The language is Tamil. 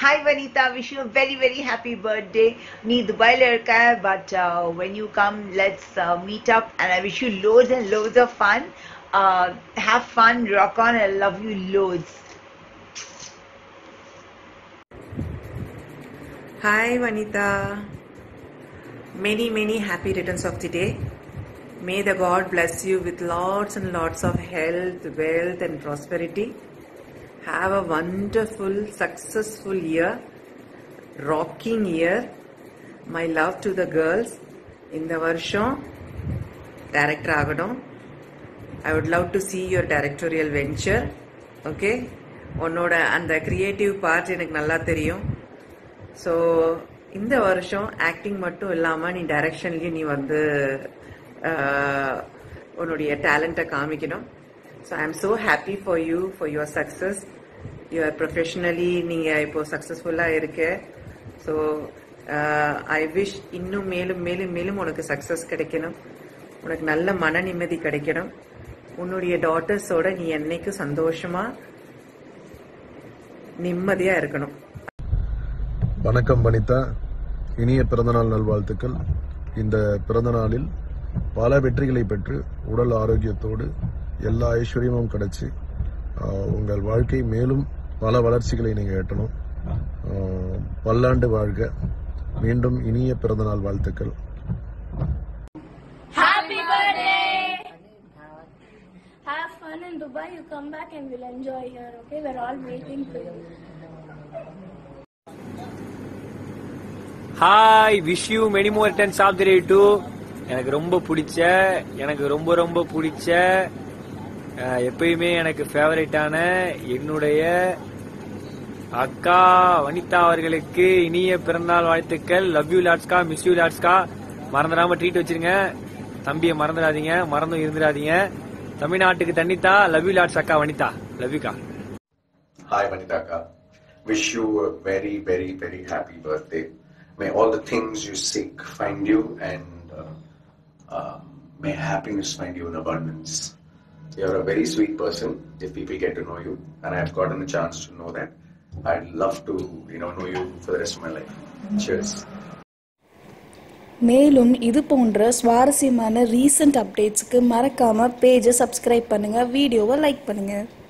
Hi Vanita, wish you a very very happy birthday. நீ துபாயில இருக்க but uh, when you come let's uh, meet up and I wish you loads and loads of fun. Uh, have fun, rock on, I love you loads. Hi Vanita. Many, many happy returns of the day. May the God bless you with lots and lots of health, wealth, and prosperity. Have a wonderful, successful year, rocking year. My love to the girls. இந்த வருஷம் டைரக்டர் ஆகணும் I would love to see your directorial venture okay உன்னோட அந்த கிரியேட்டிவ் பார்ட் எனக்கு நல்லா தெரியும் ஸோ இந்த வருஷம் ஆக்டிங் மட்டும் இல்லாமல் நீ டைரக்ஷன்லேயும் நீ வந்து ஆஹ், உன்னுடைய டேலண்ட்டை காமிக்கணும் so I am so happy for you for your success your professionally நீங்கள் இப்போ சக்ஸஸ்ஃபுல்லாக இருக்க ஸோ ஐ விஷ் இன்னும் மேலும் மேலும் மேலும் உனக்கு சக்ஸஸ் கிடைக்கணும் உனக்கு நல்ல மன நிம்மதி கிடைக்கணும் உன்னுடைய டாட்டர்ஸோட நீ என்னைக்கும் சந்தோஷமா நிம்மதியா இருக்கணும் வணக்கம் வனிதா இனிய பிறந்தநாள் நல்வாழ்த்துக்கள் இந்த பிறந்தநாளில் பல வெற்றிகளை பெற்று உடல் ஆரோக்கியத்தோடு எல்லா ஐஸ்வர்யமும் கிடைச்சி ஆஹ், உங்கள் வாழ்க்கை மேலும் பல வளர்ச்சிகளை நீங்கள் எட்டணும் ஆஹ், பல்லாண்டு வாழ்க மீண்டும் இனிய பிறந்தநாள் வாழ்த்துக்கள் Happy birthday! Have fun in Dubai. You come back and we'll enjoy here. Okay, we're all waiting for you. Hi wish you many more tens of the do எனக்கு ரொம்ப பிடிச்ச எனக்கு ரொம்ப ரொம்ப பிடிச்ச அஹ், எப்பயுமே எனக்கு ஃபேவரட்டான என்னுடைய அக்கா வனிதா அவர்களுக்கு இனிய பிறந்தநாள் வாழ்த்துக்கள் லவ் யூ லாட்ஸ்கா மிஸ் யூ லாட்ஸ்கா மறந்துடாம ட்ரீட் வச்சிருங்க தம்பியை மறந்துடாதீங்க மறந்தும் இருந்துடாதீங்க தமிழ்நாட்டுக்கு தண்ணித்தா லவ் யூ லாட்ஸ் அக்கா வனிதா லவ் யூக்கா Hi, Vanitaka. Wish you a very, very, very happy birthday. May all the things you seek find you, and uh, uh, may happiness find you in abundance. You're a very sweet person. If people get to know you, and I've gotten a chance to know that, I'd love to, you know, know you for the rest of my life. Cheers. மேலும் இது போன்ற சுவாரஸ்யமான ரீசன்ட் அப்டேட்ஸ்க்கு மறக்காம பேஜை சப்ஸ்கிரைப் பண்ணுங்க வீடியோவை லைக் பண்ணுங்க